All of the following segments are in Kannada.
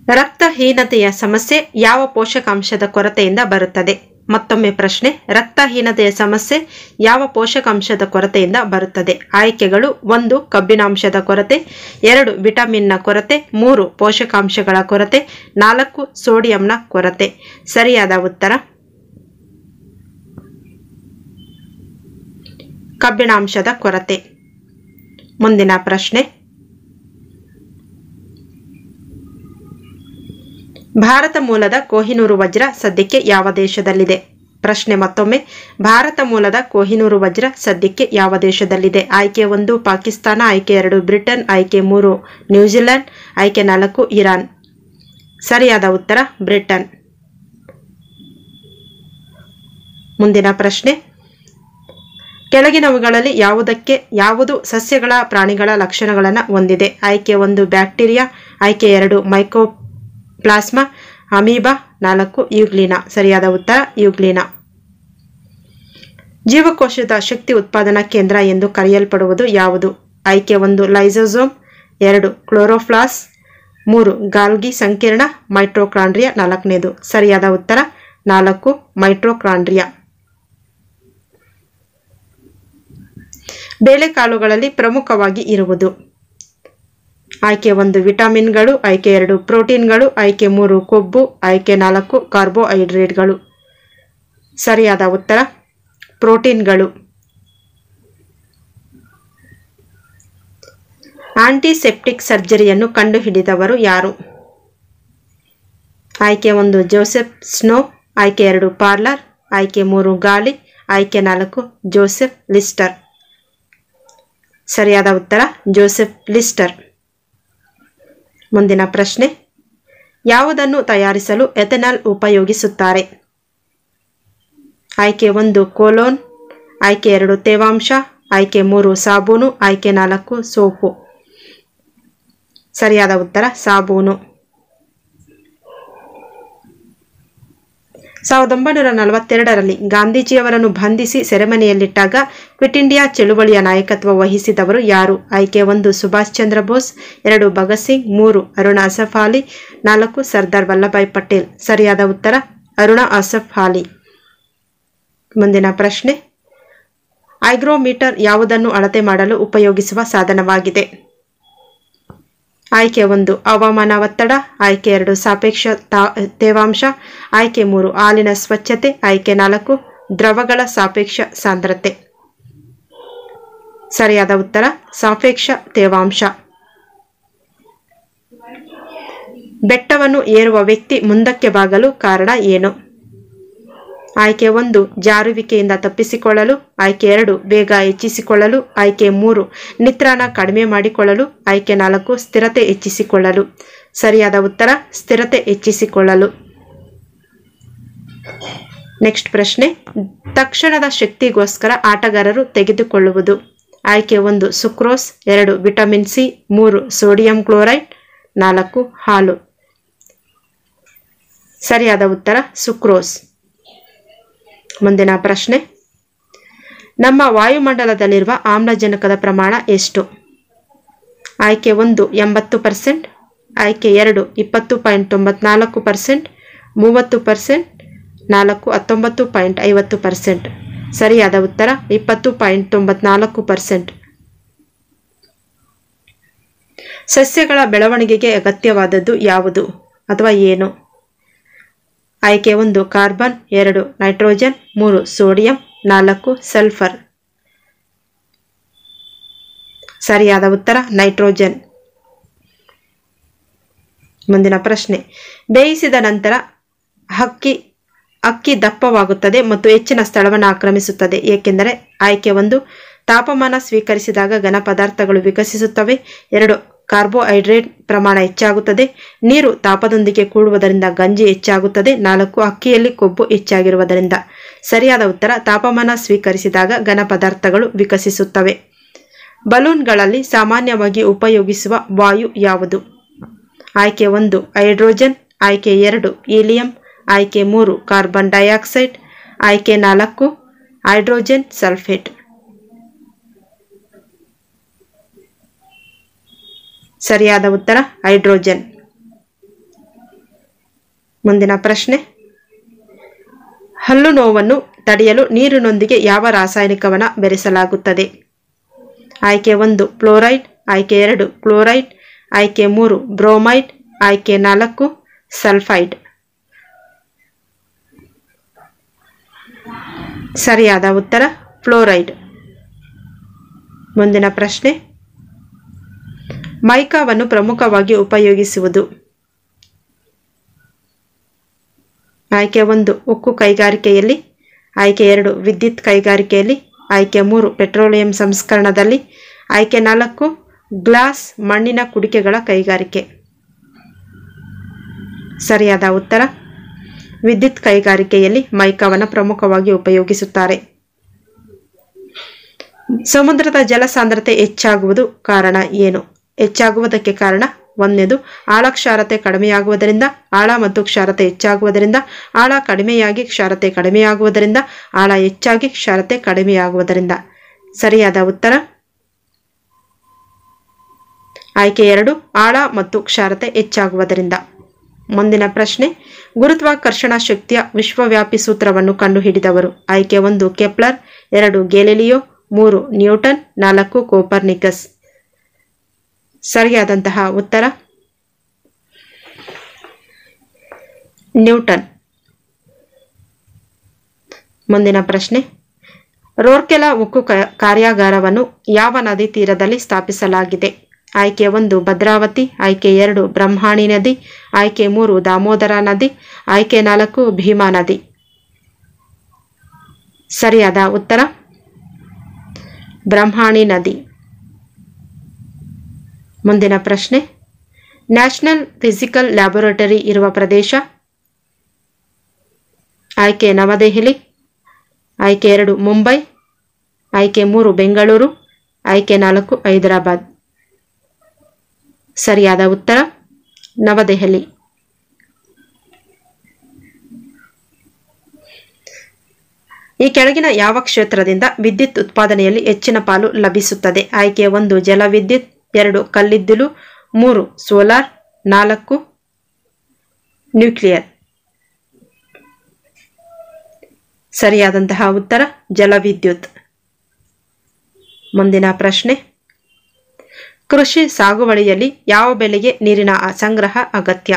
ರಕ್ತಹೀನತೆಯ ಸಮಸ್ಯೆ ಯಾವ ಪೋಷಕಾಂಶದ ಕೊರತೆಯಿಂದ ಬರುತ್ತದೆ ಮತ್ತೊಮ್ಮೆ ಪ್ರಶ್ನೆ ರಕ್ತಹೀನತೆಯ ಸಮಸ್ಯೆ ಯಾವ ಪೋಷಕಾಂಶದ ಕೊರತೆಯಿಂದ ಬರುತ್ತದೆ ಆಯ್ಕೆಗಳು ಒಂದು ಕಬ್ಬಿನಾಂಶದ ಕೊರತೆ ಎರಡು ವಿಟಮಿನ್ನ ಕೊರತೆ ಮೂರು ಪೋಷಕಾಂಶಗಳ ಕೊರತೆ ನಾಲ್ಕು ಸೋಡಿಯಂನ ಕೊರತೆ ಸರಿಯಾದ ಉತ್ತರ ಕಬ್ಬಿಣಾಂಶದ ಕೊರತೆ ಮುಂದಿನ ಪ್ರಶ್ನೆ ಭಾರತ ಮೂಲದ ಕೊಹಿನೂರು ವಜ್ರ ಸದ್ಯಕ್ಕೆ ಯಾವ ದೇಶದಲ್ಲಿದೆ ಪ್ರಶ್ನೆ ಮತ್ತೊಮ್ಮೆ ಭಾರತ ಮೂಲದ ಕೊಹಿನೂರು ವಜ್ರ ಸದ್ಯಕ್ಕೆ ಯಾವ ದೇಶದಲ್ಲಿದೆ ಆಯ್ಕೆ ಒಂದು ಪಾಕಿಸ್ತಾನ ಆಯ್ಕೆ ಎರಡು ಬ್ರಿಟನ್ ಆಯ್ಕೆ ಮೂರು ನ್ಯೂಜಿಲೆಂಡ್ ಆಯ್ಕೆ ನಾಲ್ಕು ಇರಾನ್ ಸರಿಯಾದ ಉತ್ತರ ಬ್ರಿಟನ್ ಮುಂದಿನ ಪ್ರಶ್ನೆ ಕೆಳಗಿನವುಗಳಲ್ಲಿ ಯಾವುದಕ್ಕೆ ಯಾವುದು ಸಸ್ಯಗಳ ಪ್ರಾಣಿಗಳ ಲಕ್ಷಣಗಳನ್ನು ಹೊಂದಿದೆ ಆಯ್ಕೆ ಒಂದು ಬ್ಯಾಕ್ಟೀರಿಯಾ ಆಯ್ಕೆ ಎರಡು ಮೈಕೋ ಪ್ಲಾಸ್ಮಾ ಅಮೀಬಾ ನಾಲ್ಕು ಯುಗ್ಲಿನಾ ಸರಿಯಾದ ಉತ್ತರ ಯುಗ್ಲಿನಾ ಜೀವಕೋಶದ ಶಕ್ತಿ ಉತ್ಪಾದನಾ ಕೇಂದ್ರ ಎಂದು ಕರೆಯಲ್ಪಡುವುದು ಯಾವುದು ಆಯ್ಕೆ ಒಂದು ಲೈಸೋಸೋಮ್ ಎರಡು ಕ್ಲೋರೋಫ್ಲಾಸ್ ಮೂರು ಗಾಲ್ಗಿ ಸಂಕೀರ್ಣ ಮೈಟ್ರೋಕ್ರಾಂಡ್ರಿಯಾ ನಾಲ್ಕನೇದು ಸರಿಯಾದ ಉತ್ತರ ನಾಲ್ಕು ಮೈಟ್ರೋಕ್ರಾಂಡ್ರಿಯಾ ಬೇಳೆಕಾಳುಗಳಲ್ಲಿ ಪ್ರಮುಖವಾಗಿ ಇರುವುದು ಆಯ್ಕೆ ಒಂದು ವಿಟಮಿನ್ಗಳು ಆಯ್ಕೆ ಎರಡು ಪ್ರೋಟೀನ್ಗಳು ಆಯ್ಕೆ ಮೂರು ಕೊಬ್ಬು ಆಯ್ಕೆ ನಾಲ್ಕು ಕಾರ್ಬೋಹೈಡ್ರೇಟ್ಗಳು ಸರಿಯಾದ ಉತ್ತರ ಪ್ರೋಟೀನ್ಗಳು ಆಂಟಿಸೆಪ್ಟಿಕ್ ಸರ್ಜರಿಯನ್ನು ಕಂಡುಹಿಡಿದವರು ಯಾರು ಆಯ್ಕೆ ಒಂದು ಜೋಸೆಫ್ ಸ್ನೋ ಆಯ್ಕೆ ಎರಡು ಪಾರ್ಲರ್ ಆಯ್ಕೆ ಮೂರು ಗಾಳಿ ಆಯ್ಕೆ ನಾಲ್ಕು ಜೋಸೆಫ್ ಲಿಸ್ಟರ್ ಸರಿಯಾದ ಉತ್ತರ ಜೋಸೆಫ್ ಲಿಸ್ಟರ್ ಮುಂದಿನ ಪ್ರಶ್ನೆ ಯಾವುದನ್ನು ತಯಾರಿಸಲು ಎಥೆನಾಲ್ ಉಪಯೋಗಿಸುತ್ತಾರೆ ಆಯ್ಕೆ ಒಂದು ಕೋಲೋನ್ ಆಯ್ಕೆ ಎರಡು ತೇವಾಂಶ ಆಯ್ಕೆ ಮೂರು ಸಾಬೂನು ಆಯ್ಕೆ ನಾಲ್ಕು ಸೋಪು ಸರಿಯಾದ ಉತ್ತರ ಸಾಬೂನು ಸಾವಿರದ ಒಂಬೈನೂರ ನಲವತ್ತೆರಡರಲ್ಲಿ ಗಾಂಧೀಜಿಯವರನ್ನು ಬಂಧಿಸಿ ಸೆರೆಮನೆಯಲ್ಲಿಟ್ಟಾಗ ಕ್ವಿಟ್ ಇಂಡಿಯಾ ಚಳುವಳಿಯ ನಾಯಕತ್ವ ವಹಿಸಿದವರು ಯಾರು ಆಯ್ಕೆ ಒಂದು ಸುಭಾಷ್ ಚಂದ್ರ ಬೋಸ್ ಎರಡು ಭಗತ್ ಸಿಂಗ್ ಮೂರು ಅರುಣ ಅಸಫ್ ಅಲಿ ನಾಲ್ಕು ಸರ್ದಾರ್ ವಲ್ಲಭಾಯ್ ಪಟೇಲ್ ಸರಿಯಾದ ಉತ್ತರ ಅರುಣ ಅಸಫ್ ಅಲಿ ಮುಂದಿನ ಪ್ರಶ್ನೆ ಐಗ್ರೋಮೀಟರ್ ಯಾವುದನ್ನು ಅಳತೆ ಮಾಡಲು ಉಪಯೋಗಿಸುವ ಸಾಧನವಾಗಿದೆ ಆಯ್ಕೆ ಒಂದು ಹವಾಮಾನ ಒತ್ತಡ ಆಯ್ಕೆ ಎರಡು ಸಾಪೇಕ್ಷ ತೇವಾಂಶ ಆಯ್ಕೆ ಮೂರು ಹಾಲಿನ ಸ್ವಚ್ಛತೆ ಆಯ್ಕೆ ನಾಲ್ಕು ದ್ರವಗಳ ಸಾಪೇಕ್ಷ ಸಾಂದ್ರತೆ ಸರಿಯಾದ ಉತ್ತರ ಸಾಪೇಕ್ಷ ತೇವಾಂಶ ಬೆಟ್ಟವನ್ನು ಏರುವ ವ್ಯಕ್ತಿ ಮುಂದಕ್ಕೆ ಬಾಗಲು ಕಾರಣ ಏನು ಆಯ್ಕೆ ಒಂದು ಜಾರುವಿಕೆಯಿಂದ ತಪ್ಪಿಸಿಕೊಳ್ಳಲು ಆಯ್ಕೆ ಎರಡು ಬೇಗ ಹೆಚ್ಚಿಸಿಕೊಳ್ಳಲು ಆಯ್ಕೆ ಮೂರು ನಿತ್ರಾಣ ಕಡಿಮೆ ಮಾಡಿಕೊಳ್ಳಲು ಆಯ್ಕೆ ನಾಲ್ಕು ಸ್ಥಿರತೆ ಹೆಚ್ಚಿಸಿಕೊಳ್ಳಲು ಸರಿಯಾದ ಉತ್ತರ ಸ್ಥಿರತೆ ಹೆಚ್ಚಿಸಿಕೊಳ್ಳಲು ನೆಕ್ಸ್ಟ್ ಪ್ರಶ್ನೆ ತಕ್ಷಣದ ಶಕ್ತಿಗೋಸ್ಕರ ಆಟಗಾರರು ತೆಗೆದುಕೊಳ್ಳುವುದು ಆಯ್ಕೆ ಒಂದು ಸುಕ್ರೋಸ್ ಎರಡು ವಿಟಮಿನ್ ಸಿ ಮೂರು ಸೋಡಿಯಂ ಕ್ಲೋರೈಡ್ ನಾಲ್ಕು ಹಾಲು ಸರಿಯಾದ ಉತ್ತರ ಸುಕ್ರೋಸ್ ಮುಂದಿನ ಪ್ರಶ್ನೆ ನಮ್ಮ ವಾಯುಮಂಡಲದಲ್ಲಿರುವ ಆಮ್ಲಜನಕದ ಪ್ರಮಾಣ ಎಷ್ಟು ಆಯ್ಕೆ ಒಂದು ಎಂಬತ್ತು ಪರ್ಸೆಂಟ್ ಆಯ್ಕೆ ಎರಡು ಇಪ್ಪತ್ತು ಪಾಯಿಂಟ್ ತೊಂಬತ್ನಾಲ್ಕು ಪರ್ಸೆಂಟ್ ಮೂವತ್ತು ಪರ್ಸೆಂಟ್ ನಾಲ್ಕು ಹತ್ತೊಂಬತ್ತು ಪಾಯಿಂಟ್ ಐವತ್ತು ಪರ್ಸೆಂಟ್ ಸರಿಯಾದ ಉತ್ತರ ಇಪ್ಪತ್ತು ಪಾಯಿಂಟ್ ತೊಂಬತ್ನಾಲ್ಕು ಪರ್ಸೆಂಟ್ ಸಸ್ಯಗಳ ಬೆಳವಣಿಗೆಗೆ ಅಗತ್ಯವಾದದ್ದು ಯಾವುದು ಅಥವಾ ಏನು ಆಯ್ಕೆ ಒಂದು ಕಾರ್ಬನ್ ಎರಡು ನೈಟ್ರೋಜನ್ ಮೂರು ಸೋಡಿಯಂ ನಾಲ್ಕು ಸಲ್ಫರ್ ಸರಿಯಾದ ಉತ್ತರ ನೈಟ್ರೋಜನ್ ಮುಂದಿನ ಪ್ರಶ್ನೆ ಬೇಯಿಸಿದ ನಂತರ ಹಕ್ಕಿ ಅಕ್ಕಿ ದಪ್ಪವಾಗುತ್ತದೆ ಮತ್ತು ಹೆಚ್ಚಿನ ಸ್ಥಳವನ್ನು ಆಕ್ರಮಿಸುತ್ತದೆ ಏಕೆಂದರೆ ಆಯ್ಕೆ ಒಂದು ತಾಪಮಾನ ಸ್ವೀಕರಿಸಿದಾಗ ಘನ ಪದಾರ್ಥಗಳು ವಿಕಸಿಸುತ್ತವೆ ಎರಡು ಕಾರ್ಬೋಹೈಡ್ರೇಟ್ ಪ್ರಮಾಣ ಹೆಚ್ಚಾಗುತ್ತದೆ ನೀರು ತಾಪದೊಂದಿಗೆ ಕೂಡುವುದರಿಂದ ಗಂಜಿ ಹೆಚ್ಚಾಗುತ್ತದೆ ನಾಲ್ಕು ಅಕ್ಕಿಯಲ್ಲಿ ಕೊಬ್ಬು ಹೆಚ್ಚಾಗಿರುವುದರಿಂದ ಸರಿಯಾದ ಉತ್ತರ ತಾಪಮಾನ ಸ್ವೀಕರಿಸಿದಾಗ ಘನ ಪದಾರ್ಥಗಳು ವಿಕಸಿಸುತ್ತವೆ ಬಲೂನ್ಗಳಲ್ಲಿ ಸಾಮಾನ್ಯವಾಗಿ ಉಪಯೋಗಿಸುವ ವಾಯು ಯಾವುದು ಆಯ್ಕೆ ಒಂದು ಹೈಡ್ರೋಜನ್ ಆಯ್ಕೆ ಎರಡು ಹೀಲಿಯಂ ಆಯ್ಕೆ ಮೂರು ಕಾರ್ಬನ್ ಡೈಆಕ್ಸೈಡ್ ಆಯ್ಕೆ ನಾಲ್ಕು ಹೈಡ್ರೋಜನ್ ಸಲ್ಫೇಟ್ ಸರಿಯಾದ ಉತ್ತರ ಹೈಡ್ರೋಜನ್ ಮುಂದಿನ ಪ್ರಶ್ನೆ ಹಲ್ಲು ನೋವನ್ನು ತಡೆಯಲು ನೀರಿನೊಂದಿಗೆ ಯಾವ ರಾಸಾಯನಿಕವನ್ನು ಬೆರೆಸಲಾಗುತ್ತದೆ ಆಯ್ಕೆ ಒಂದು ಫ್ಲೋರೈಡ್ ಆಯ್ಕೆ ಎರಡು ಕ್ಲೋರೈಡ್ ಆಯ್ಕೆ ಮೂರು ಬ್ರೋಮೈಡ್ ಆಯ್ಕೆ ನಾಲ್ಕು ಸಲ್ಫೈಡ್ ಸರಿಯಾದ ಉತ್ತರ ಫ್ಲೋರೈಡ್ ಮುಂದಿನ ಪ್ರಶ್ನೆ ಮೈಕಾವನ್ನು ಪ್ರಮುಖವಾಗಿ ಉಪಯೋಗಿಸುವುದು ಆಯ್ಕೆ ಒಂದು ಉಕ್ಕು ಕೈಗಾರಿಕೆಯಲ್ಲಿ ಆಯ್ಕೆ ಎರಡು ವಿದ್ಯುತ್ ಕೈಗಾರಿಕೆಯಲ್ಲಿ ಆಯ್ಕೆ ಮೂರು ಪೆಟ್ರೋಲಿಯಂ ಸಂಸ್ಕರಣದಲ್ಲಿ ಆಯ್ಕೆ ನಾಲ್ಕು ಗ್ಲಾಸ್ ಮಣ್ಣಿನ ಕುಡಿಕೆಗಳ ಕೈಗಾರಿಕೆ ಸರಿಯಾದ ಉತ್ತರ ವಿದ್ಯುತ್ ಕೈಗಾರಿಕೆಯಲ್ಲಿ ಮೈಕಾವನ್ನು ಪ್ರಮುಖವಾಗಿ ಉಪಯೋಗಿಸುತ್ತಾರೆ ಸಮುದ್ರದ ಜಲಸಾಂದ್ರತೆ ಹೆಚ್ಚಾಗುವುದು ಕಾರಣ ಏನು ಹೆಚ್ಚಾಗುವುದಕ್ಕೆ ಕಾರಣ ಒಂದನೇದು ಆಳ ಕ್ಷಾರತೆ ಕಡಿಮೆಯಾಗುವುದರಿಂದ ಆಳ ಮತ್ತು ಕ್ಷಾರತೆ ಹೆಚ್ಚಾಗುವುದರಿಂದ ಆಳ ಕಡಿಮೆಯಾಗಿ ಕ್ಷಾರತೆ ಕಡಿಮೆಯಾಗುವುದರಿಂದ ಆಳ ಹೆಚ್ಚಾಗಿ ಕ್ಷಾರತೆ ಕಡಿಮೆಯಾಗುವುದರಿಂದ ಸರಿಯಾದ ಉತ್ತರ ಆಯ್ಕೆ ಎರಡು ಆಳ ಮತ್ತು ಕ್ಷಾರತೆ ಹೆಚ್ಚಾಗುವುದರಿಂದ ಮುಂದಿನ ಪ್ರಶ್ನೆ ಗುರುತ್ವಾಕರ್ಷಣ ಶಕ್ತಿಯ ವಿಶ್ವವ್ಯಾಪಿ ಸೂತ್ರವನ್ನು ಕಂಡುಹಿಡಿದವರು ಆಯ್ಕೆ ಒಂದು ಕೆಪ್ಲರ್ ಎರಡು ಗೆಲೆಲಿಯೋ ಮೂರು ನ್ಯೂಟನ್ ನಾಲ್ಕು ಕೋಪರ್ನಿಕಸ್ ಸರಿಯಾದಂತಹ ಉತ್ತರ ನ್ಯೂಟನ್ ಮುಂದಿನ ಪ್ರಶ್ನೆ ರೋರ್ಕೆಲಾ ಉಕ್ಕು ಕ- ಕಾರ್ಯಾಗಾರವನ್ನು ಯಾವ ನದಿ ತೀರದಲ್ಲಿ ಸ್ಥಾಪಿಸಲಾಗಿದೆ ಆಯ್ಕೆ ಒಂದು ಭದ್ರಾವತಿ ಆಯ್ಕೆ ಎರಡು ಬ್ರಹ್ಮಾಣಿ ನದಿ ಆಯ್ಕೆ ಮೂರು ದಾಮೋದರ ನದಿ ಆಯ್ಕೆ ನಾಲ್ಕು ಭೀಮಾ ನದಿ ಸರಿಯಾದ ಉತ್ತರ ಬ್ರಹ್ಮಾಣಿ ನದಿ ಮುಂದಿನ ಪ್ರಶ್ನೆ ನ್ಯಾಷನಲ್ ಫಿಸಿಕಲ್ ಲ್ಯಾಬೊರೇಟರಿ ಇರುವ ಪ್ರದೇಶ ಆಯ್ಕೆ ನವದೆಹಲಿ ಆಯ್ಕೆ ಎರಡು ಮುಂಬೈ ಆಯ್ಕೆ ಮೂರು ಬೆಂಗಳೂರು ಆಯ್ಕೆ ನಾಲ್ಕು ಹೈದರಾಬಾದ್ ಸರಿಯಾದ ಉತ್ತರ ನವದೆಹಲಿ ಈ ಕೆಳಗಿನ ಯಾವ ಕ್ಷೇತ್ರದಿಂದ ವಿದ್ಯುತ್ ಉತ್ಪಾದನೆಯಲ್ಲಿ ಹೆಚ್ಚಿನ ಪಾಲು ಲಭಿಸುತ್ತದೆ ಆಯ್ಕೆ ಒಂದು ಜಲವಿದ್ಯುತ್ ಎರಡು ಕಲ್ಲಿದ್ದಿಲು ಮೂರು ಸೋಲಾರ್ ನಾಲ್ಕು ನ್ಯೂಕ್ಲಿಯರ್ ಸರಿಯಾದಂತಹ ಉತ್ತರ ಜಲವಿದ್ಯುತ್ ಮುಂದಿನ ಪ್ರಶ್ನೆ ಕೃಷಿ ಸಾಗುವಳಿಯಲ್ಲಿ ಯಾವ ಬೆಳೆಗೆ ನೀರಿನ ಸಂಗ್ರಹ ಅಗತ್ಯ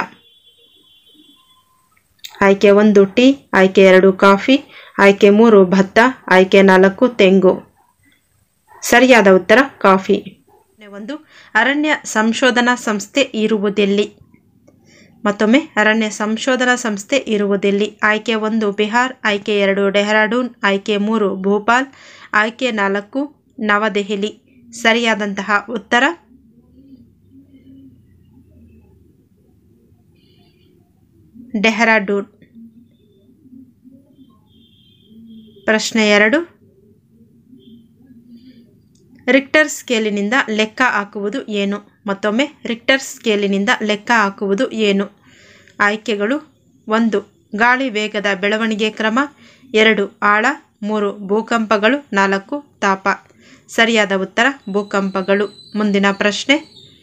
ಆಯ್ಕೆ ಒಂದು ಟೀ ಆಯ್ಕೆ ಎರಡು ಕಾಫಿ ಆಯ್ಕೆ ಮೂರು ಭತ್ತ ಆಯ್ಕೆ ನಾಲ್ಕು ತೆಂಗು ಸರಿಯಾದ ಉತ್ತರ ಕಾಫಿ ಒಂದು ಅರಣ್ಯ ಸಂಶೋಧನಾ ಸಂಸ್ಥೆ ಇರುವುದೆಲ್ಲಿ ಮತ್ತೊಮ್ಮೆ ಅರಣ್ಯ ಸಂಶೋಧನಾ ಸಂಸ್ಥೆ ಇರುವುದೆಲ್ಲಿ ಆಯ್ಕೆ ಒಂದು ಬಿಹಾರ್ ಆಯ್ಕೆ ಎರಡು ಡೆಹ್ರಾಡೂನ್ ಆಯ್ಕೆ ಮೂರು ಭೋಪಾಲ್ ಆಯ್ಕೆ ನಾಲ್ಕು ನವದೆಹಲಿ ಸರಿಯಾದಂತಹ ಉತ್ತರ ಡೆಹ್ರಾಡೂನ್ ಪ್ರಶ್ನೆ ಎರಡು ರಿಕ್ಟರ್ ಸ್ಕೇಲಿನಿಂದ ಲೆಕ್ಕ ಹಾಕುವುದು ಏನು ಮತ್ತೊಮ್ಮೆ ರಿಕ್ಟರ್ ಸ್ಕೇಲಿನಿಂದ ಲೆಕ್ಕ ಹಾಕುವುದು ಏನು ಆಯ್ಕೆಗಳು ಒಂದು ಗಾಳಿ ವೇಗದ ಬೆಳವಣಿಗೆ ಕ್ರಮ ಎರಡು ಆಳ ಮೂರು ಭೂಕಂಪಗಳು ನಾಲ್ಕು ತಾಪ ಸರಿಯಾದ ಉತ್ತರ ಭೂಕಂಪಗಳು ಮುಂದಿನ ಪ್ರಶ್ನೆ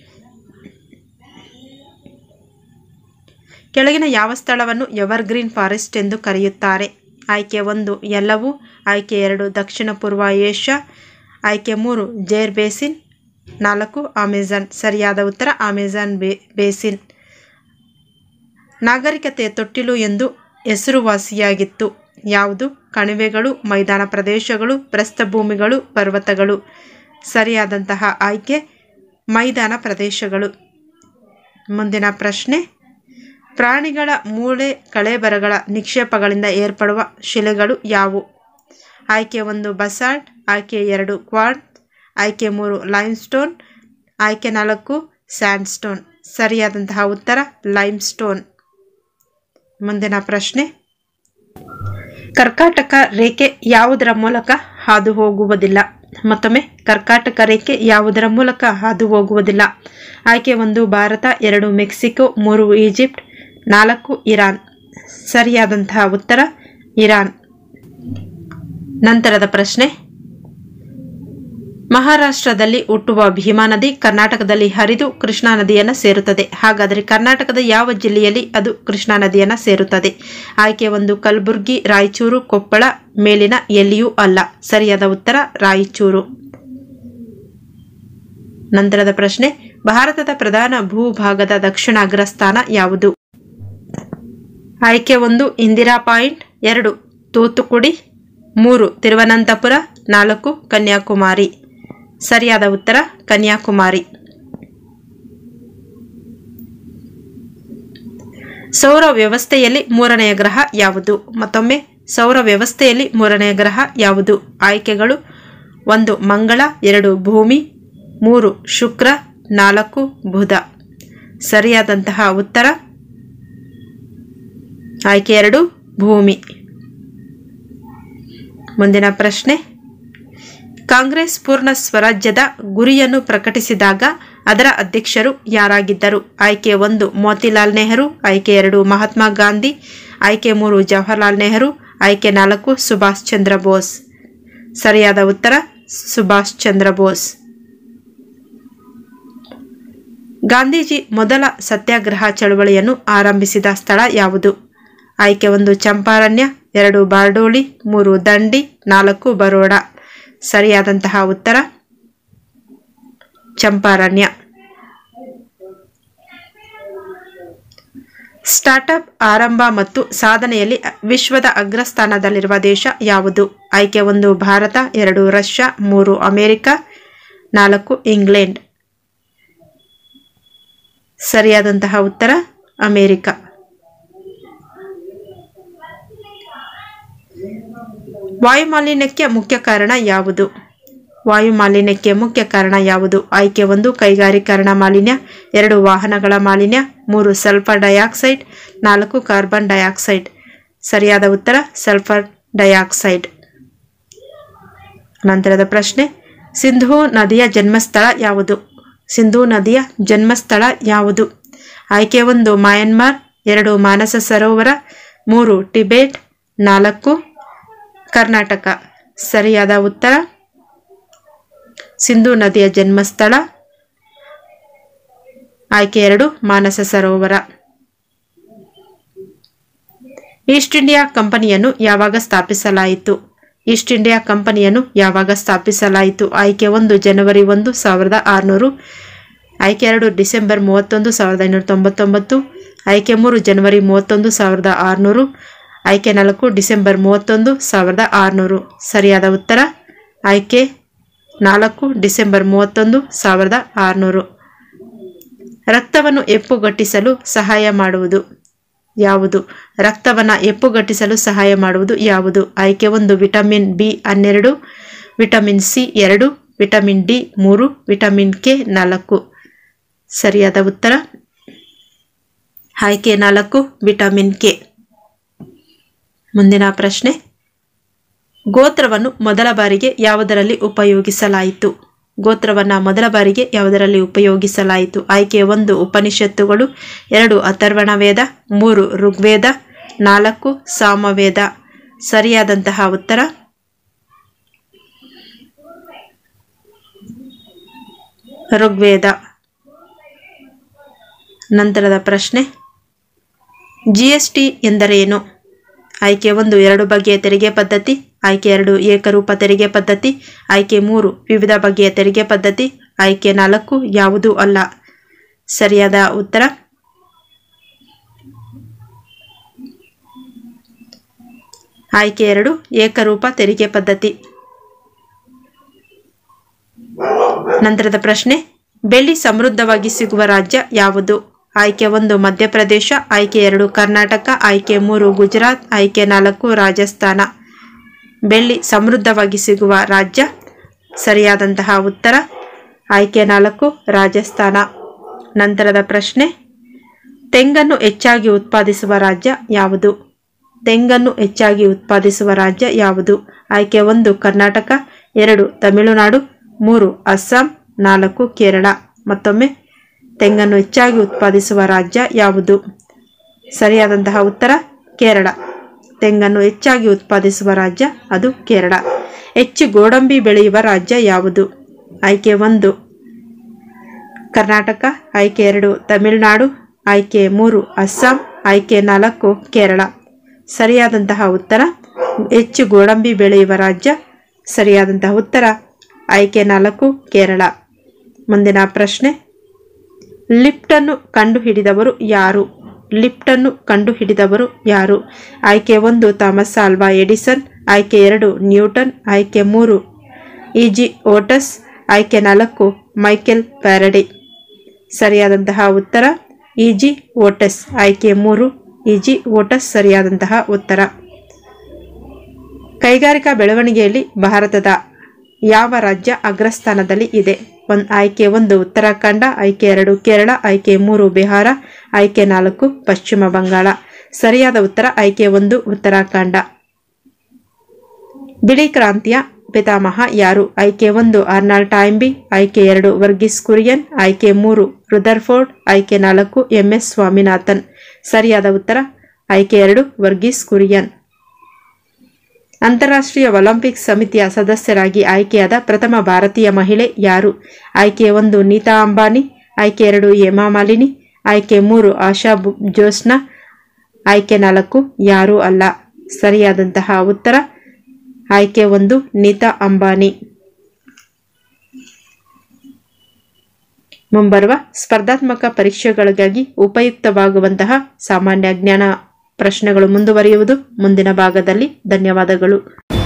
ಕೆಳಗಿನ ಯಾವ ಸ್ಥಳವನ್ನು ಎವರ್ಗ್ರೀನ್ ಫಾರೆಸ್ಟ್ ಎಂದು ಕರೆಯುತ್ತಾರೆ ಆಯ್ಕೆ ಒಂದು ಎಲ್ಲವೂ ಆಯ್ಕೆ ಎರಡು ದಕ್ಷಿಣ ಪೂರ್ವ ಏಷ್ಯಾ ಆಯ್ಕೆ ಮೂರು ಜೇರ್ ಬೇಸಿನ್ ನಾಲ್ಕು ಅಮೆಜಾನ್ ಸರಿಯಾದ ಉತ್ತರ ಅಮೆಜಾನ್ ಬೇ ಬೇಸಿನ್ ನಾಗರಿಕತೆಯ ತೊಟ್ಟಿಲು ಎಂದು ಹೆಸರುವಾಸಿಯಾಗಿತ್ತು ಯಾವುದು ಕಣಿವೆಗಳು ಮೈದಾನ ಪ್ರದೇಶಗಳು ಪ್ರಸ್ಥಭೂಮಿಗಳು ಪರ್ವತಗಳು ಸರಿಯಾದಂತಹ ಆಯ್ಕೆ ಮೈದಾನ ಪ್ರದೇಶಗಳು ಮುಂದಿನ ಪ್ರಶ್ನೆ ಪ್ರಾಣಿಗಳ ಮೂಳೆ ಕಳೆಬರಗಳ ನಿಕ್ಷೇಪಗಳಿಂದ ಏರ್ಪಡುವ ಶಿಲೆಗಳು ಯಾವುವು ಆಯ್ಕೆ ಒಂದು ಬಸಾಲ್ಟ್ ಆಯ್ಕೆ ಎರಡು ಕ್ವಾಡ್ ಆಯ್ಕೆ ಮೂರು ಲೈಮ್ ಸ್ಟೋನ್ ಆಯ್ಕೆ ನಾಲ್ಕು ಸ್ಯಾಂಡ್ ಸ್ಟೋನ್ ಸರಿಯಾದಂತಹ ಉತ್ತರ ಲೈಮ್ ಸ್ಟೋನ್ ಮುಂದಿನ ಪ್ರಶ್ನೆ ಕರ್ಕಾಟಕ ರೇಖೆ ಯಾವುದರ ಮೂಲಕ ಹಾದು ಹೋಗುವುದಿಲ್ಲ ಮತ್ತೊಮ್ಮೆ ಕರ್ಕಾಟಕ ರೇಖೆ ಯಾವುದರ ಮೂಲಕ ಹಾದು ಹೋಗುವುದಿಲ್ಲ ಆಯ್ಕೆ ಒಂದು ಭಾರತ ಎರಡು ಮೆಕ್ಸಿಕೋ ಮೂರು ಈಜಿಪ್ಟ್ ನಾಲ್ಕು ಇರಾನ್ ಸರಿಯಾದಂತಹ ಉತ್ತರ ಇರಾನ್ ನಂತರದ ಪ್ರಶ್ನೆ ಮಹಾರಾಷ್ಟ್ರದಲ್ಲಿ ಹುಟ್ಟುವ ಭೀಮಾ ನದಿ ಕರ್ನಾಟಕದಲ್ಲಿ ಹರಿದು ಕೃಷ್ಣಾ ನದಿಯನ್ನು ಸೇರುತ್ತದೆ ಹಾಗಾದರೆ ಕರ್ನಾಟಕದ ಯಾವ ಜಿಲ್ಲೆಯಲ್ಲಿ ಅದು ಕೃಷ್ಣಾ ನದಿಯನ್ನು ಸೇರುತ್ತದೆ ಆಯ್ಕೆ ಒಂದು ಕಲಬುರ್ಗಿ ರಾಯಚೂರು ಕೊಪ್ಪಳ ಮೇಲಿನ ಎಲ್ಲಿಯೂ ಅಲ್ಲ ಸರಿಯಾದ ಉತ್ತರ ರಾಯಚೂರು ನಂತರದ ಪ್ರಶ್ನೆ ಭಾರತದ ಪ್ರಧಾನ ಭೂಭಾಗದ ದಕ್ಷಿಣ ಅಗ್ರಸ್ಥಾನ ಯಾವುದು ಆಯ್ಕೆ ಒಂದು ಇಂದಿರಾ ಪಾಯಿಂಟ್ ಎರಡು ತೂತುಕುಡಿ ಮೂರು ತಿರುವನಂತಪುರ ನಾಲ್ಕು ಕನ್ಯಾಕುಮಾರಿ ಸರಿಯಾದ ಉತ್ತರ ಕನ್ಯಾಕುಮಾರಿ ಸೌರ ವ್ಯವಸ್ಥೆಯಲ್ಲಿ ಮೂರನೆಯ ಗ್ರಹ ಯಾವುದು ಮತ್ತೊಮ್ಮೆ ಸೌರ ವ್ಯವಸ್ಥೆಯಲ್ಲಿ ಮೂರನೆಯ ಗ್ರಹ ಯಾವುದು ಆಯ್ಕೆಗಳು ಒಂದು ಮಂಗಳ ಎರಡು ಭೂಮಿ ಮೂರು ಶುಕ್ರ ನಾಲ್ಕು ಬುಧ ಸರಿಯಾದಂತಹ ಉತ್ತರ ಆಯ್ಕೆ ಎರಡು ಭೂಮಿ ಮುಂದಿನ ಪ್ರಶ್ನೆ ಕಾಂಗ್ರೆಸ್ ಪೂರ್ಣ ಸ್ವರಾಜ್ಯದ ಗುರಿಯನ್ನು ಪ್ರಕಟಿಸಿದಾಗ ಅದರ ಅಧ್ಯಕ್ಷರು ಯಾರಾಗಿದ್ದರು ಆಯ್ಕೆ ಒಂದು ಮೋತಿಲಾಲ್ ನೆಹರು ಆಯ್ಕೆ ಎರಡು ಮಹಾತ್ಮ ಗಾಂಧಿ ಆಯ್ಕೆ ಮೂರು ಜವಾಹರ್ಲಾಲ್ ನೆಹರು ಆಯ್ಕೆ ನಾಲ್ಕು ಸುಭಾಷ್ ಚಂದ್ರ ಬೋಸ್ ಸರಿಯಾದ ಉತ್ತರ ಸುಭಾಷ್ ಚಂದ್ರ ಬೋಸ್ ಗಾಂಧೀಜಿ ಮೊದಲ ಸತ್ಯಾಗ್ರಹ ಚಳವಳಿಯನ್ನು ಆರಂಭಿಸಿದ ಸ್ಥಳ ಯಾವುದು ಆಯ್ಕೆ ಒಂದು ಚಂಪಾರಣ್ಯ ಎರಡು ಬಾರ್ಡೋಲಿ ಮೂರು ದಂಡಿ ನಾಲ್ಕು ಬರೋಡ ಸರಿಯಾದಂತಹ ಉತ್ತರ ಚಂಪಾರಣ್ಯ ಸ್ಟಾರ್ಟ್ಅಪ್ ಆರಂಭ ಮತ್ತು ಸಾಧನೆಯಲ್ಲಿ ವಿಶ್ವದ ಅಗ್ರಸ್ಥಾನದಲ್ಲಿರುವ ದೇಶ ಯಾವುದು ಆಯ್ಕೆ ಒಂದು ಭಾರತ ಎರಡು ರಷ್ಯಾ ಮೂರು ಅಮೆರಿಕ ನಾಲ್ಕು ಇಂಗ್ಲೆಂಡ್ ಸರಿಯಾದಂತಹ ಉತ್ತರ ಅಮೆರಿಕ ವಾಯು ಮಾಲಿನ್ಯಕ್ಕೆ ಮುಖ್ಯ ಕಾರಣ ಯಾವುದು ವಾಯು ಮಾಲಿನ್ಯಕ್ಕೆ ಮುಖ್ಯ ಕಾರಣ ಯಾವುದು ಆಯ್ಕೆ ಒಂದು ಕೈಗಾರೀಕರಣ ಮಾಲಿನ್ಯ ಎರಡು ವಾಹನಗಳ ಮಾಲಿನ್ಯ ಮೂರು ಸಲ್ಫರ್ ಡೈಆಕ್ಸೈಡ್ ನಾಲ್ಕು ಕಾರ್ಬನ್ ಡೈಆಕ್ಸೈಡ್ ಸರಿಯಾದ ಉತ್ತರ ಸಲ್ಫರ್ ಡೈಆಕ್ಸೈಡ್ ನಂತರದ ಪ್ರಶ್ನೆ ಸಿಂಧೂ ನದಿಯ ಜನ್ಮಸ್ಥಳ ಯಾವುದು ಸಿಂಧೂ ನದಿಯ ಜನ್ಮಸ್ಥಳ ಯಾವುದು ಆಯ್ಕೆ ಒಂದು ಮಯನ್ಮಾರ್ ಎರಡು ಮಾನಸ ಸರೋವರ ಮೂರು ಟಿಬೇಟ್ ನಾಲ್ಕು ಕರ್ನಾಟಕ ಸರಿಯಾದ ಉತ್ತರ ಸಿಂಧೂ ನದಿಯ ಜನ್ಮಸ್ಥಳ ಆಯ್ಕೆ ಎರಡು ಮಾನಸ ಸರೋವರ ಈಸ್ಟ್ ಇಂಡಿಯಾ ಕಂಪನಿಯನ್ನು ಯಾವಾಗ ಸ್ಥಾಪಿಸಲಾಯಿತು ಈಸ್ಟ್ ಇಂಡಿಯಾ ಕಂಪನಿಯನ್ನು ಯಾವಾಗ ಸ್ಥಾಪಿಸಲಾಯಿತು ಆಯ್ಕೆ ಒಂದು ಜನವರಿ ಒಂದು ಸಾವಿರದ ಆರುನೂರು ಆಯ್ಕೆ ಎರಡು ಡಿಸೆಂಬರ್ ಮೂವತ್ತೊಂದು ಸಾವಿರದ ಐನೂರ ತೊಂಬತ್ತೊಂಬತ್ತು ಆಯ್ಕೆ ಮೂರು ಜನವರಿ ಮೂವತ್ತೊಂದು ಸಾವಿರದ ಆರುನೂರು ಆಯ್ಕೆ ನಾಲ್ಕು ಡಿಸೆಂಬರ್ ಮೂವತ್ತೊಂದು ಸಾವಿರದ ಆರುನೂರು ಸರಿಯಾದ ಉತ್ತರ ಆಯ್ಕೆ ನಾಲ್ಕು ಡಿಸೆಂಬರ್ ಮೂವತ್ತೊಂದು ಸಾವಿರದ ಆರುನೂರು ರಕ್ತವನ್ನು ಎಪ್ಪುಗಟ್ಟಿಸಲು ಸಹಾಯ ಮಾಡುವುದು ಯಾವುದು ರಕ್ತವನ್ನು ಎಪ್ಪುಗಟ್ಟಿಸಲು ಸಹಾಯ ಮಾಡುವುದು ಯಾವುದು ಆಯ್ಕೆ ಒಂದು ವಿಟಮಿನ್ ಬಿ ಹನ್ನೆರಡು ವಿಟಮಿನ್ ಸಿ ಎರಡು ವಿಟಮಿನ್ ಡಿ ಮೂರು ವಿಟಮಿನ್ ಕೆ ನಾಲ್ಕು ಸರಿಯಾದ ಉತ್ತರ ಆಯ್ಕೆ ನಾಲ್ಕು ವಿಟಮಿನ್ ಕೆ ಮುಂದಿನ ಪ್ರಶ್ನೆ ಗೋತ್ರವನ್ನು ಮೊದಲ ಬಾರಿಗೆ ಯಾವುದರಲ್ಲಿ ಉಪಯೋಗಿಸಲಾಯಿತು ಗೋತ್ರವನ್ನು ಮೊದಲ ಬಾರಿಗೆ ಯಾವುದರಲ್ಲಿ ಉಪಯೋಗಿಸಲಾಯಿತು ಆಯ್ಕೆ ಒಂದು ಉಪನಿಷತ್ತುಗಳು ಎರಡು ಅಥರ್ವಣ ವೇದ ಮೂರು ಋಗ್ವೇದ ನಾಲ್ಕು ಸಾಮವೇದ ಸರಿಯಾದಂತಹ ಉತ್ತರ ಋಗ್ವೇದ ನಂತರದ ಪ್ರಶ್ನೆ ಜಿ ಎಸ್ ಟಿ ಎಂದರೇನು ಆಯ್ಕೆ ಒಂದು ಎರಡು ಬಗೆಯ ತೆರಿಗೆ ಪದ್ಧತಿ ಆಯ್ಕೆ ಎರಡು ಏಕರೂಪ ತೆರಿಗೆ ಪದ್ಧತಿ ಆಯ್ಕೆ ಮೂರು ವಿವಿಧ ಬಗೆಯ ತೆರಿಗೆ ಪದ್ಧತಿ ಆಯ್ಕೆ ನಾಲ್ಕು ಯಾವುದೂ ಅಲ್ಲ ಸರಿಯಾದ ಉತ್ತರ ಆಯ್ಕೆ ಎರಡು ಏಕರೂಪ ತೆರಿಗೆ ಪದ್ಧತಿ ನಂತರದ ಪ್ರಶ್ನೆ ಬೆಳ್ಳಿ ಸಮೃದ್ಧವಾಗಿ ಸಿಗುವ ರಾಜ್ಯ ಯಾವುದು ಆಯ್ಕೆ ಒಂದು ಮಧ್ಯಪ್ರದೇಶ ಆಯ್ಕೆ ಎರಡು ಕರ್ನಾಟಕ ಆಯ್ಕೆ ಮೂರು ಗುಜರಾತ್ ಆಯ್ಕೆ ನಾಲ್ಕು ರಾಜಸ್ಥಾನ ಬೆಳ್ಳಿ ಸಮೃದ್ಧವಾಗಿ ಸಿಗುವ ರಾಜ್ಯ ಸರಿಯಾದಂತಹ ಉತ್ತರ ಆಯ್ಕೆ ನಾಲ್ಕು ರಾಜಸ್ಥಾನ ನಂತರದ ಪ್ರಶ್ನೆ ತೆಂಗನ್ನು ಹೆಚ್ಚಾಗಿ ಉತ್ಪಾದಿಸುವ ರಾಜ್ಯ ಯಾವುದು ತೆಂಗನ್ನು ಹೆಚ್ಚಾಗಿ ಉತ್ಪಾದಿಸುವ ರಾಜ್ಯ ಯಾವುದು ಆಯ್ಕೆ ಒಂದು ಕರ್ನಾಟಕ ಎರಡು ತಮಿಳುನಾಡು ಮೂರು ಅಸ್ಸಾಂ ನಾಲ್ಕು ಕೇರಳ ಮತ್ತೊಮ್ಮೆ ತೆಂಗನ್ನು ಹೆಚ್ಚಾಗಿ ಉತ್ಪಾದಿಸುವ ರಾಜ್ಯ ಯಾವುದು ಸರಿಯಾದಂತಹ ಉತ್ತರ ಕೇರಳ ತೆಂಗನ್ನು ಹೆಚ್ಚಾಗಿ ಉತ್ಪಾದಿಸುವ ರಾಜ್ಯ ಅದು ಕೇರಳ ಹೆಚ್ಚು ಗೋಡಂಬಿ ಬೆಳೆಯುವ ರಾಜ್ಯ ಯಾವುದು ಆಯ್ಕೆ ಒಂದು ಕರ್ನಾಟಕ ಆಯ್ಕೆ ಎರಡು ತಮಿಳುನಾಡು ಆಯ್ಕೆ ಮೂರು ಅಸ್ಸಾಂ ಆಯ್ಕೆ ನಾಲ್ಕು ಕೇರಳ ಸರಿಯಾದಂತಹ ಉತ್ತರ ಹೆಚ್ಚು ಗೋಡಂಬಿ ಬೆಳೆಯುವ ರಾಜ್ಯ ಸರಿಯಾದಂತಹ ಉತ್ತರ ಆಯ್ಕೆ ನಾಲ್ಕು ಕೇರಳ ಮುಂದಿನ ಪ್ರಶ್ನೆ ಲಿಫ್ಟನ್ನು ಕಂಡುಹಿಡಿದವರು ಯಾರು ಲಿಫ್ಟನ್ನು ಕಂಡುಹಿಡಿದವರು ಯಾರು ಆಯ್ಕೆ ಒಂದು ಥಾಮಸ್ ಆಲ್ವಾ ಎಡಿಸನ್ ಆಯ್ಕೆ ಎರಡು ನ್ಯೂಟನ್ ಆಯ್ಕೆ ಮೂರು ಇಜಿ ಓಟಸ್ ಆಯ್ಕೆ ನಾಲ್ಕು ಮೈಕೆಲ್ ಪ್ಯಾರಡಿ ಸರಿಯಾದಂತಹ ಉತ್ತರ ಇಜಿ ಓಟಸ್ ಆಯ್ಕೆ ಮೂರು ಇಜಿ ಓಟಸ್ ಸರಿಯಾದಂತಹ ಉತ್ತರ ಕೈಗಾರಿಕಾ ಬೆಳವಣಿಗೆಯಲ್ಲಿ ಭಾರತದ ಯಾವ ರಾಜ್ಯ ಅಗ್ರಸ್ಥಾನದಲ್ಲಿ ಇದೆ ಒಂದು ಆಯ್ಕೆ ಒಂದು ಉತ್ತರಾಖಂಡ ಆಯ್ಕೆ ಎರಡು ಕೇರಳ ಆಯ್ಕೆ ಮೂರು ಬಿಹಾರ ಆಯ್ಕೆ ನಾಲ್ಕು ಪಶ್ಚಿಮ ಬಂಗಾಳ ಸರಿಯಾದ ಉತ್ತರ ಆಯ್ಕೆ ಒಂದು ಉತ್ತರಾಖಂಡ ಬಿಳಿ ಕ್ರಾಂತಿಯ ಪಿತಾಮಹ ಯಾರು ಆಯ್ಕೆ ಒಂದು ಆರ್ನಾಲ್ಡ್ ಟಾಯಿಂಬಿ ಆಯ್ಕೆ ಎರಡು ವರ್ಗೀಸ್ ಕುರಿಯನ್ ಆಯ್ಕೆ ಮೂರು ರುದರ್ಫೋರ್ಡ್ ಆಯ್ಕೆ ನಾಲ್ಕು ಎಂ ಎಸ್ ಸ್ವಾಮಿನಾಥನ್ ಸರಿಯಾದ ಉತ್ತರ ಆಯ್ಕೆ ಎರಡು ವರ್ಗೀಸ್ ಕುರಿಯನ್ ಅಂತಾರಾಷ್ಟ್ರೀಯ ಒಲಿಂಪಿಕ್ ಸಮಿತಿಯ ಸದಸ್ಯರಾಗಿ ಆಯ್ಕೆಯಾದ ಪ್ರಥಮ ಭಾರತೀಯ ಮಹಿಳೆ ಯಾರು ಆಯ್ಕೆ ಒಂದು ನೀತಾ ಅಂಬಾನಿ ಆಯ್ಕೆ ಎರಡು ಹೇಮಾ ಮಾಲಿನಿ ಆಯ್ಕೆ ಮೂರು ಆಶಾ ಬು- ಜೋಸ್ನಾ ಆಯ್ಕೆ ನಾಲ್ಕು ಯಾರೂ ಅಲ್ಲ ಸರಿಯಾದಂತಹ ಉತ್ತರ ಆಯ್ಕೆ ಒಂದು ನೀತಾ ಅಂಬಾನಿ ಮುಂಬರುವ ಸ್ಪರ್ಧಾತ್ಮಕ ಪರೀಕ್ಷೆಗಳಿಗಾಗಿ ಉಪಯುಕ್ತವಾಗುವಂತಹ ಸಾಮಾನ್ಯ ಜ್ಞಾನ ಪ್ರಶ್ನೆಗಳು ಮುಂದುವರಿಯುವುದು ಮುಂದಿನ ಭಾಗದಲ್ಲಿ ಧನ್ಯವಾದಗಳು